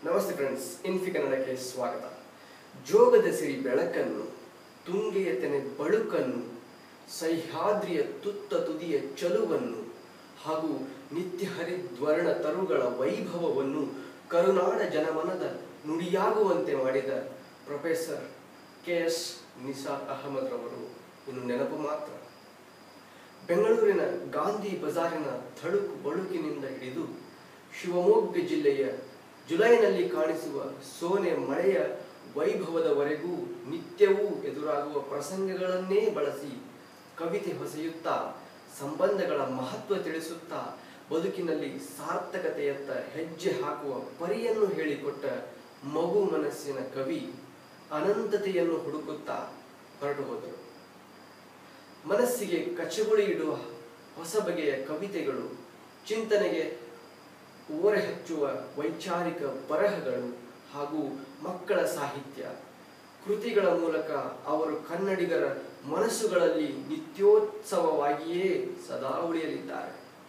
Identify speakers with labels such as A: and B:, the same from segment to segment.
A: ನಮಸ್ತೆ ಫ್ರೆಂಡ್ಸ್ ಇನ್ಫಿ ಕನ್ನಡಕ್ಕೆ ಸ್ವಾಗತ ಜೋಗದ ಸಿರಿ ಬೆಳಕನ್ನು ತುಂಗೆಯ ತೆನೆ ಬಳುಕನ್ನು ಸಹ್ಯಾದ್ರಿಯ ತುತ್ತ ತುದಿಯ ಚಲುವನ್ನು ಹಾಗೂ ನಿತ್ಯ ಹರಿದ್ವರ್ಣ ತರುಗಳ ವೈಭವವನ್ನು ಕರುನಾಡ ಜನಮನದ ನುಡಿಯಾಗುವಂತೆ ಮಾಡಿದ professor K S Nisar Ahmed ರವರು ಇನ್ನು ನೆನಪು ಮಾತ್ರ ಬೆಂಗಳೂರಿನ ಗಾಂಧಿ ಬಜಾರಿನ ಥಳುಕು ಬಳುಕಿನಿಂದ ಹಿಡಿದು ಶಿವಮೊಗ್ಗ ಜಿಲ್ಲೆಯ ಜುಲೈನಲ್ಲಿ ಕಾಣಿಸುವ ಸೋನೆ ಮಳೆಯ ವೈಭವದವರೆಗೂ ನಿತ್ಯವೂ ಎದುರಾಗುವ ಪ್ರಸಂಗಗಳನ್ನೇ ಬಳಸಿ ಕವಿತೆ ಹೊಸೆಯುತ್ತಾ ಸಂಬಂಧಗಳ ಮಹತ್ವ ತಿಳಿಸುತ್ತಾ ಬದುಕಿನಲ್ಲಿ ಸಾರ್ಥಕತೆಯತ್ತ ಹೆಜ್ಜೆ ಹಾಕುವ ಪರಿಯನ್ನು ಹೇಳಿಕೊಟ್ಟ ಮಗು ಮನಸ್ಸಿನ ಕವಿ ಅನಂತತೆಯನ್ನು ಹುಡುಕುತ್ತಾ ಹೊರಟು ಹೋದರು ಮನಸ್ಸಿಗೆ ಕಚಗುಳಿ ಇಡುವ ಹೊಸ ಬಗೆಯ ಕವಿತೆಗಳು ಚಿಂತನೆಗೆ ಓರೆ ಹಚ್ಚುವ ವೈಚಾರಿಕ ಬರಹಗಳು ಹಾಗೂ ಮಕ್ಕಳ ಸಾಹಿತ್ಯ ಕೃತಿಗಳ ಮೂಲಕ ಅವರು ಕನ್ನಡಿಗರ ಮನಸ್ಸುಗಳಲ್ಲಿ ನಿತ್ಯೋತ್ಸವವಾಗಿಯೇ ಸದಾ ಉಳಿಯಲಿದ್ದಾರೆ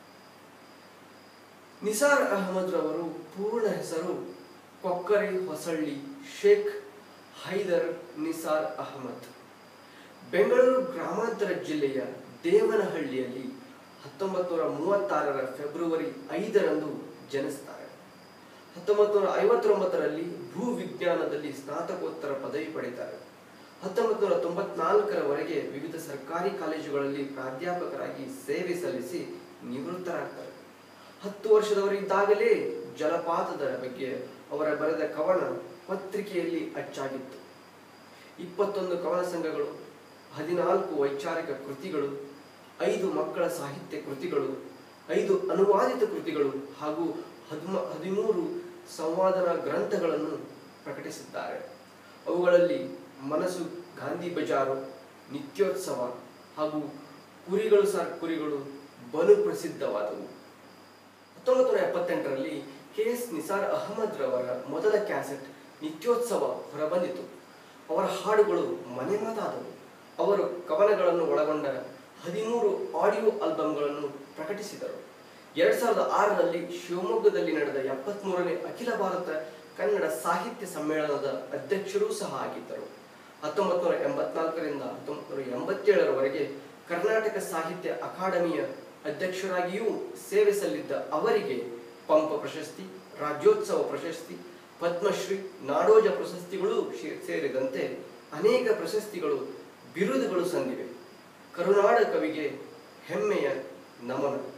A: ನಿಸಾರ್ ಅಹಮದ್ ರವರು ಪೂರ್ಣ ಹೆಸರು ಕೊಕ್ಕರೆ ಹೊಸಳ್ಳಿ ಶೇಖ್ ಹೈದರ್ ನಿಸಾರ್ ಅಹಮದ್ ಬೆಂಗಳೂರು ಗ್ರಾಮಾಂತರ ಜಿಲ್ಲೆಯ ದೇವನಹಳ್ಳಿಯಲ್ಲಿ ಹತ್ತೊಂಬತ್ತು ನೂರ ಮೂವತ್ತಾರರ ಫೆಬ್ರವರಿ ಐದರಂದು ಜನಿಸ್ತಾರೆ ಹತ್ತೊಂಬತ್ತು ನೂರ ಐವತ್ತೊಂಬತ್ತರಲ್ಲಿ ಭೂ ವಿಜ್ಞಾನದಲ್ಲಿ ಸ್ನಾತಕೋತ್ತರ ಪದವಿ ಪಡೆಯುತ್ತಾರೆ ಹತ್ತೊಂಬತ್ತು ನೂರ ತೊಂಬತ್ನಾಲ್ಕರವರೆಗೆ ವಿವಿಧ ಸರ್ಕಾರಿ ಕಾಲೇಜುಗಳಲ್ಲಿ ಪ್ರಾಧ್ಯಾಪಕರಾಗಿ ಸೇವೆ ಸಲ್ಲಿಸಿ ನಿವೃತ್ತರಾಗ್ತಾರೆ ಹತ್ತು ವರ್ಷದವರಿದ್ದಾಗಲೇ ಜಲಪಾತದ ಬಗ್ಗೆ ಅವರ ಬರೆದ ಕವನ ಪತ್ರಿಕೆಯಲ್ಲಿ ಅಚ್ಚಾಗಿತ್ತು ಇಪ್ಪತ್ತೊಂದು ಕವನ ಸಂಘಗಳು ಹದಿನಾಲ್ಕು ವೈಚಾರಿಕ ಕೃತಿಗಳು ಐದು ಮಕ್ಕಳ ಸಾಹಿತ್ಯ ಕೃತಿಗಳು ಐದು ಅನುವಾದಿತ ಕೃತಿಗಳು ಹಾಗೂ ಹದಿಮ ಹದಿಮೂರು ಸಂವಾದನಾ ಗ್ರಂಥಗಳನ್ನು ಪ್ರಕಟಿಸಿದ್ದಾರೆ ಅವುಗಳಲ್ಲಿ ಮನಸ್ಸು ಗಾಂಧಿ ಬಜಾರು ನಿತ್ಯೋತ್ಸವ ಹಾಗೂ ಕುರಿಗಳು ಸಾರ್ ಕುರಿಗಳು ಬಲು ಪ್ರಸಿದ್ಧವಾದವು ಹತ್ತೊಂಬತ್ತು ನೂರ ಎಪ್ಪತ್ತೆಂಟರಲ್ಲಿ ಕೆ ಎಸ್ ನಿಸಾರ್ ಅಹಮದ್ ರವರ ಮೊದಲ ಕ್ಯಾಸೆಟ್ ನಿತ್ಯೋತ್ಸವ ಹೊರಬಂದಿತು ಅವರ ಹಾಡುಗಳು ಮನೆ ಮಾತಾದವು ಅವರು ಕವನಗಳನ್ನು ಒಳಗೊಂಡ ಹದಿಮೂರು ಆಡಿಯೋ ಆಲ್ಬಂಗಳನ್ನು ಪ್ರಕಟಿಸಿದರು ಎರಡ್ ಸಾವಿರದ ಆರರಲ್ಲಿ ಶಿವಮೊಗ್ಗದಲ್ಲಿ ನಡೆದ ಎಪ್ಪತ್ಮೂರನೇ ಅಖಿಲ ಭಾರತ ಕನ್ನಡ ಸಾಹಿತ್ಯ ಸಮ್ಮೇಳನದ ಅಧ್ಯಕ್ಷರೂ ಸಹ ಆಗಿದ್ದರು ಹತ್ತೊಂಬತ್ತು ನೂರ ಎಂಬತ್ನಾಲ್ಕರಿಂದ ಹತ್ತೊಂಬತ್ತು ನೂರ ಎಂಬತ್ತೇಳರವರೆಗೆ ಕರ್ನಾಟಕ ಸಾಹಿತ್ಯ ಅಕಾಡೆಮಿಯ ಅಧ್ಯಕ್ಷರಾಗಿಯೂ ಸೇವೆ ಸಲ್ಲಿದ್ದ ಅವರಿಗೆ ಪಂಪ ಪ್ರಶಸ್ತಿ ರಾಜ್ಯೋತ್ಸವ ಪ್ರಶಸ್ತಿ ಪದ್ಮಶ್ರೀ ನಾಡೋಜ ಪ್ರಶಸ್ತಿಗಳು ಶೇ- ಸೇರಿದಂತೆ ಅನೇಕ ಪ್ರಶಸ್ತಿಗಳು ಬಿರುದುಗಳು ಸಂದಿವೆ ಕರುನಾಡ ಕವಿಗೆ ಹೆಮ್ಮೆಯ ನಮನ